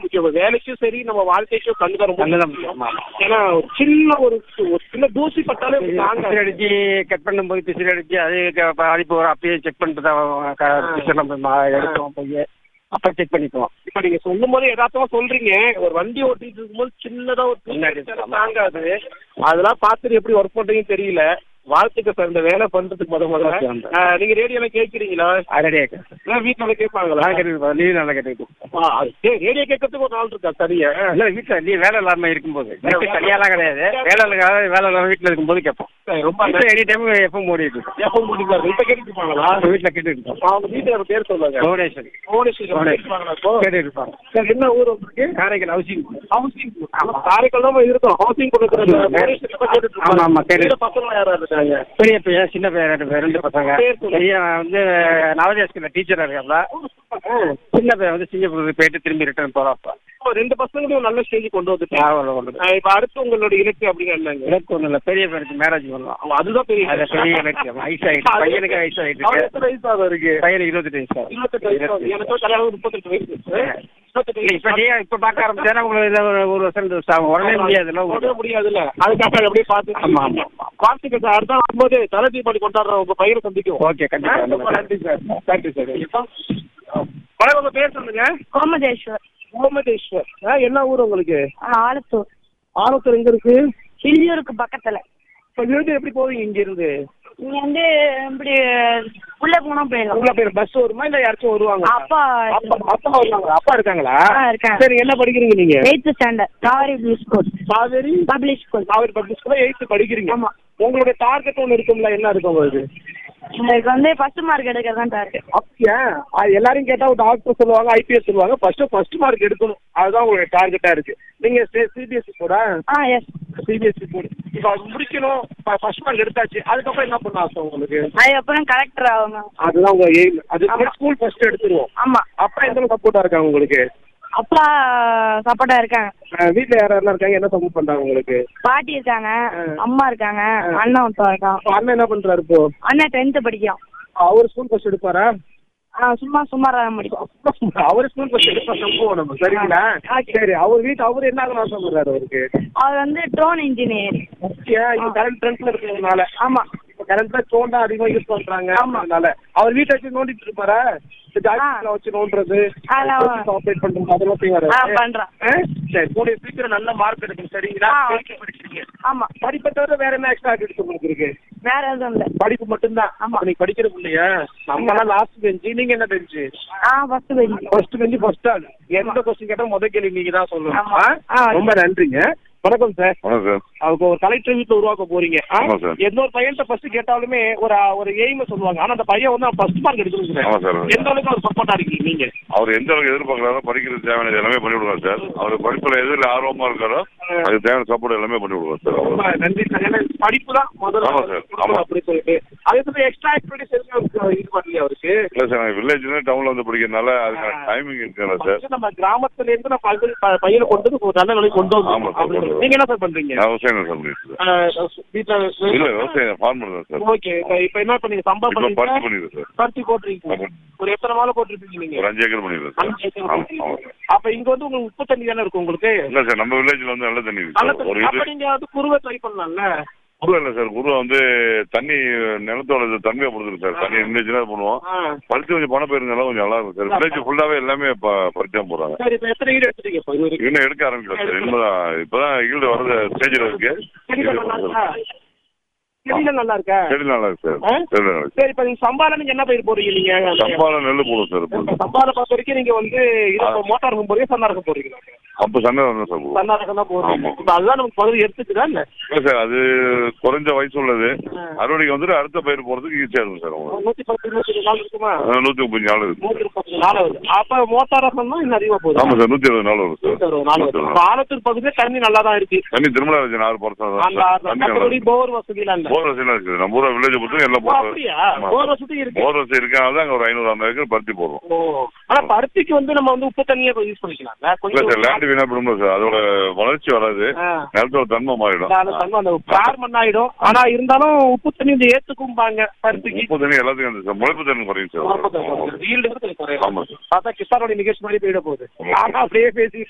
முக்கியம் வேலைக்கும் சரி நம்ம வாழ்க்கைக்கும் கண்ணு தான் ரொம்ப கண்ணுதான் முக்கியம். முக்கியம், ஆமா. ஏன்னா ஒரு சின்ன ஒரு ஒரு சின்ன தூசி பட்டாலே தாங்க பிசில் அடிச்சு கட் பண்ணும்போது பிசில் அடிச்சு அது க- அடிப்பு வரும் அப்பயே செக் பண்ணிட்டு தான் க- பிசில் நம்ம மா- எடுத்தோம் போய் அப்ப செக் பண்ணிக்குவோம் இப்ப நீங்க சொல்லும் போது யதார்த்தமா சொல்றீங்க ஒரு வண்டி ஓட்டிட்டு இருக்கும்போது சின்னதா ஒரு தூசி முன்னாடி அடிச்சாலும் தாங்காது அதெல்லாம் பார்த்துட்டு எப்படி ஒர்க் பண்றீங்கன்னு தெரியல வாழ்த்துக்கு சார் இந்த வேலை பண்றதுக்கு முத முதல்ல Okay, அந்த. ஆஹ், நீங்க ரேடியோல கேட்கிறீங்களா ரெடியாக கேட்குறேன் இல்ல வீட்டுல கேட்பாங்களா லீவ் நல்லா கேட்டுக்கிட்டு ரேடியோ கேட்கறதுக்கு ஒரு நாள் இருக்கா சரியா இல்லை வீட்டில் லீவ் வேலை இல்லாமல் இருக்கும்போது வீட்டு தனியாலாம் கிடையாது வேலை இல்லாத வேலை இல்லாமல் வீட்டில் இருக்கும்போது கேட்போம் சரி, ரொம்ப வீட்டில் எனி டைம் எப்போ மூடிட்டு இருக்கோம் எப்ப முடிப்பாரு இப்ப கேட்டுட்டு இருப்பாங்களா வீட்டில் கேட்டுட்டு இருக்கோம் அவங்க வீட்டுல பேர் சொல்லுங்க புவனேஸ்வரி புவனேஸ்வரி கேட்டுப்பாங்களா இப்போ கேட்டுட்டு இருப்பாங்க சரி, என்ன ஊர் உங்களுக்கு காரைக்கால் ஹவுசிங் ஹவுசிங் காரைக்கால் தான் இருக்கும் ஹவுசிங் கொடுக்குறது புவனேஸ்வரி இப்ப கேட்டுட்டு இருப்பாங்க. ஆமா, ஆமா, கேட்டுட்டு. இந்த பசங்க யாரா இருக்காங்க பெரிய பையன் சின்ன பையன் ரெண்டு பேர் ரெண்டு பசங்க பேர் சொல்லு. பையன் வந்து நவோதய ஸ்கூலில் டீச்சராக இருக்காப்ல சின்ன பையன் வந்து சிங்கப்பூருக்கு போயிட்டு திரும்பி ரிட்டர்ன் போகிறாப்பா இப்போ ரெண்டு பசங்களையும் நல்ல ஸ்டேஜ் கொண்டு வந்துட்டாங்க ஞாபகம் கொண்டு ஆஹ் இப்ப அடுத்து உங்களோட இலக்கு அப்படிங்க என்னங்க எனக்கு ஒன்றும் இல்லை பெரிய பையனுக்கு மேரேஜ் பண்ணலாம் அவன் அதுதான் பெரிய அது பெரிய இலக்கு வயசாகிட்டு பையனுக்கு வயசாகிட்டு அவனுக்கு எத்தனை வயசு ஆகுது அவருக்கு பையனுக்கு இருபத்தெட்டு வயசு ஆகுது. இருபத்தெட்டு வயசு ஆகுது. எனக்கு கல்யாணம் ஆகி முப்பத்தெட்டு வயசு முப்பத்தெட்டு இல்லை, இப்ப நீ இப்ப பார்க்க ஆரம்பிச்சா உங்களுக்கு இதுல ஒரு ஒரு வருஷம் ரெண்டு வருஷம் ஆகும் உடனே முடியாதுல்ல உடனே உங்களுக்கு. முடியாதுல்ல அதுக்காக அதை அப்படியே பார்த்து ஆமா, ஆமா. வாழ்த்துக்கள் சார் அடுத்த வரும்போது தலை தீபாவளி கொண்டாடுற உங்க பையனை சந்திக்கும் ஓகே கண்டிப்பா ரொம்ப நன்றி சார் நன்றி சார் வணக்கம் உங்க பேர் சொல்லுங்க கோமதேஸ்வர் கோமதேஸ்வர் ஆ, என்ன ஊர் உங்களுக்கு ஆலத்தூர் ஆலத்தூர் எங்க இருக்கு வில்லியூருக்கு பக்கத்துல இப்ப இருந்து எப்படி போவீங்க இங்க இருந்து இங்க வந்து இப்படி உள்ள போனா போயிடலாம் உங்களை பேர் பஸ் வருமா இல்ல யாராச்சும் வருவாங்க அப்பா அப்பா அப்பா வருவாங்க அப்பா இருக்காங்களா ஆ, இருக்காங்க. சரி என்ன படிக்கிறீங்க நீங்க eighth standard Kaveri public school Kaveri public school Kaveri public ஸ்கூல்ல எயித்து படிக்கிறீங்க ஆமா. உங்களுடைய டார்கெட் ஒன்று இருக்கும்ல என்ன இருக்கும் உங்களுக்கு எனக்கு வந்து ஃபர்ஸ்ட் மார்க் எடுக்கிறது தான் டார்கெட் அப்படியா அது எல்லாரையும் கேட்டா ஒரு டாக்டர் சொல்லுவாங்க ஐபிஎஸ் சொல்லுவாங்க ஃபர்ஸ்ட் ஃபர்ஸ்ட் மார்க் எடுக்கணும் அதுதான் உங்களுடைய டார்கெட்டா இருக்கு நீங்க சிபிஎஸ்சி கூட ஆ எஸ் சிபிஎஸ்சி போர்டு இப்போ அது முடிக்கணும் ஃபர்ஸ்ட் மார்க் எடுத்தாச்சு அதுக்கப்புறம் என்ன பண்ண ஆசை உங்களுக்கு அதுக்கப்புறம் கலெக்டர் ஆகணும் அதுதான் உங்க எய்ம் அது ஆமா. ஸ்கூல் ஃபர்ஸ்ட் எடுத்துருவோம் ஆமா அப்பா எந்த சப்போர்ட்டா இருக்காங்க உங்களுக்கு அப்பா சப்போர்ட்டா இருக்காங்க அஹ் வீட்ல யார் யாரெல்லாம் இருக்காங்க என்ன சப்போர்ட் பண்றாங்க உங்களுக்கு பாட்டி இருக்காங்க ஆ. அம்மா இருக்காங்க ஆ. அண்ணன் ஒருத்தன் இருக்கான் அப்ப அண்ணன் என்ன பண்றாரு இப்போ அண்ணன் டென்த்து படிக்கான் அவர் ஸ்கூல் ஃபர்ஸ்ட் எடுப்பாரா ஆ, சும்மா சுமாராக தான் படிக்கும் அவர் ஸ்கூல் ஃபர்ஸ்ட் எடுப்பா போவோம் நம்ம சரிங்களா Okay. சரி அவர் வீட்டு அவர் என்ன ஆகணும் ஆசைப்படுறாரு அவருக்கு அவர் வந்து ட்ரோன் இன்ஜினியர் முக்கியம் இப்போ கரண்ட் ட்ரெண்ட்ல இருக்கிறதுனால ஆமா இப்போ கரண்ட்ல தோண்டா அதிகமா யூஸ் பண்றாங்க ஆமா. அதனால அவர் வீட்டை வச்சு நோண்டிட்டு இருப்பாரா இந்த ஜாக்கெட்ல வச்சு நோண்டுறது அதெல்லாம் ஆப்ரேட் பண்றது அதெல்லாம் செய்வாரு ஆ பண்றான் ஆ? சரி கூடிய சீக்கிரம் நல்ல மார்க் எடுக்கும் சரிங்களா ஆ, படிக்க படிக்கிறீங்க ஆமா படிப்பை தவிர வேற என்ன எக்ஸ்ட்ரா ஆக்டிவிட்டிஸ் உங்களுக்கு இருக்கு வேற எதுவும் இல்ல படிப்பு மட்டும்தான் ஆமா. அப்ப நீங்க படிக்கிறது இல்லையா நம்மலாம் லாஸ்ட் பெஞ்சு நீங்க என்ன பெஞ்சு ஆ first bench first bench first ஆள் எந்த கொஸ்டின் கேட்டா முத கேள்வி நீங்க தான் சொல்லணும் ஆமா. ஆ? ஆ, ரொம்ப நன்றிங்க வணக்கம் சார் வணக்கம் சார் அவங்க ஒரு கலெக்டர் வீட்டுல உருவாக்க போறீங்க ஆ? ஆமா சார். எந்த ஒரு பையன்ட்ட ஃபர்ஸ்ட் கேட்டாலுமே ஒரு ஒரு எய்ம் சொல்லுவாங்க ஆனா அந்த பையன் வந்து ஃபர்ஸ்ட் மார்க் எடுக்கணும் ஆமா சார். எந்த அளவுக்கு அவர் சப்போர்ட்டா இருக்கீங்க நீங்க அவர் எந்த அளவுக்கு எதிர்பார்க்கறாரோ படிக்கிறது தேவையான எல்லாமே பண்ணி விடுவார் சார் அவர் படிப்புல எதில் ஆர்வமா இருக்காரோ அதுக்கு தேவையான சப்போர்ட் எல்லாமே பண்ணி விடுவார் சார் ரொம்ப அவர் நன்றி சார் ஏன்னா படிப்பு தான் முதல்ல ஆமா சார். கொடுக்கணும் ஆமா. அப்படி சொல்லிட்டு அதே சமயம் எக்ஸ்ட்ரா ஆக்டிவிட்டிஸ் எதுவும் இது பண்ணலையா அவருக்கு இல்லை சார் நாங்கள் வில்லேஜ்ல டவுன்ல வந்து படிக்கிறதுனால அதுக்கான டைமிங் இருக்குல்ல சார் First நம்ம கிராமத்துல இருந்து நம்ம பகுதி- ப- பையனை கொண்டு வந்து ஒரு நல்ல நிலைக்கு கொண்டு ஆமா வந்தோம் சார், அப்படி கொண்டு நீங்க என்ன சார் பண்றீங்க நான் விவசாயம் தான் சார் பண்ணிட்டு இருக்கேன். ஆஹ் வீட்டுல இல்ல விவசாயம் ஃபார்மர் தான் சார் ஓகே இப்ப இப்ப என்ன பண்ணீங்க சம்பா இப்போ பருத்தி பண்ணீங்க பண்ணிடுறேன் சார் பருத்தி போட்டிருக்கீங்க ஆமா. ஒரு எத்தனை மாலை போட்டிருப்பீங்க நீங்க ஒரு அஞ்சு ஏக்கர் பண்ணிடுறேன் சார் அஞ்சு ஏக்கர் ஆமா போட்டிருக்கீங்க. ஆமா சார் அப்ப இங்க வந்து உங்களுக்கு உப்பு தண்ணி தானே இருக்கும் உங்களுக்கு இல்லை சார் நம்ம வில்லேஜ்ல வந்து நல்ல தண்ணி இருக்கு நல்ல சார் ஒரு தண்ணி. இது அப்ப நீங்க அது குருவை ட்ரை பண்ணலாம்ல குருவா இல்லை சார் குருவா வந்து தண்ணி நிலத்தோட இது தன்மையை பொறுத்துருக்கு சார் தண்ணி இருந்துச்சுன்னா பண்ணுவோம் ஆ. பருத்தி கொஞ்சம் பணம் போயிருந்தாலும் கொஞ்சம் நல்லா இருக்கும் சார் வில்லேஜ் ஃபுல்லாவே எல்லாமே ப- பருத்தி தான் போடுறாங்க சரி இப்ப எத்தனை ஈடு எடுத்துட்டீங்க இப்ப இது வரைக்கும் இன்னும் எடுக்க ஆரம்பிக்கல சார் இனிமேதான் இப்பதான் ஈல்டு வர்றது ஸ்டேஜில் இருக்கு செடிகள் நல்லா இருக்கா செடிகள் நல்லா இருக்கா செடி நல்லா இருக்கு சார் ஆ? செடி நல்லா இருக்கு சரி இப்ப நீங்க சம்பால நீங்க என்ன பயிர் போடுறீங்க நீங்க சம்பால நெல் போடும் சார் இப்போ சம்பால பொறுத்த வரைக்கும் நீங்க வந்து இது இப்ப மோட்டார் இருக்கும் போறீங்க சன்னா இருக்கும் போறீங்க அப்போ சண்டை தான் சார் போடும் சன்னா இருக்கும் தான் போறீங்க ஆமா. இப்ப அதுதான் நமக்கு பகுதி எடுத்துக்குதா இல்ல இல்லை சார் அது குறைஞ்ச வயசு உள்ளது அறுவடைக்கு வந்துட்டு அடுத்த பயிர் போறதுக்கு ஈஸியா இருக்கும் சார் உங்களுக்கு நூத்தி பத்து இருபத்தி நாள் இருக்குமா ஆ, நூத்தி முப்பஞ்சு நாள் இருக்கு நூத்தி முப்பத்தி நாள் வருது அப்ப மோட்டார் ரசம்னா இன்னும் அதிகமா போகுது ஆமா சார் நூத்தி இருபது நாள் வரும் நூத்தி சார் அறுபது நாள் நூத்தி வருது அறுபது இப்ப நாள். ஆலத்தூர் பகுதியில தண்ணி நல்லா தான் இருக்கு தண்ணி திருமலா இருக்கு ஆறு பர்சன்ட் தான் அந்த சார். தண்ணி நல்லா மற்றபடி இருக்கு. போர் வசதியெல்லாம் இல்ல போர் வசதிலாம் இருக்குது நம்ம ஊரா வில்லேஜ் பொறுத்தவரைக்கும் எல்லாம் ஓ, போர் அப்படியா ஆமா. போர் வசதி இருக்கு போர் வசதி இருக்கனால தான் அங்க ஒரு ஐநூறு ஐம்பது ஏக்கர் பருத்தி போடுறோம் ஓ ஆனா பருத்திக்கு வந்து நம்ம வந்து உப்பு தண்ணியே யூஸ் பண்ணிக்கலாம்ல இல்ல கொஞ்சம் சார் லேண்ட் வீணா போடும்போது சார் அதோட வளர்ச்சி வராது ஆ. நிலத்தோட தன்மை மாறிடும் அந்த தண்ணி அந்த கார் மண் ஆயிடும் ஆனா இருந்தாலும் உப்பு தண்ணி இந்த ஏத்துக்கும்பாங்க பருத்திக்கு உப்பு தண்ணி எல்லாத்துக்கும் அந்த சார் முளைப்பு தண்ணி குறையும் சார் ஈல்டு ஆமா சார் பார்த்தா கிசானோட நிகழ்ச்சி மாதிரி போயிட போகுது ஆனா அப்படியே பேசி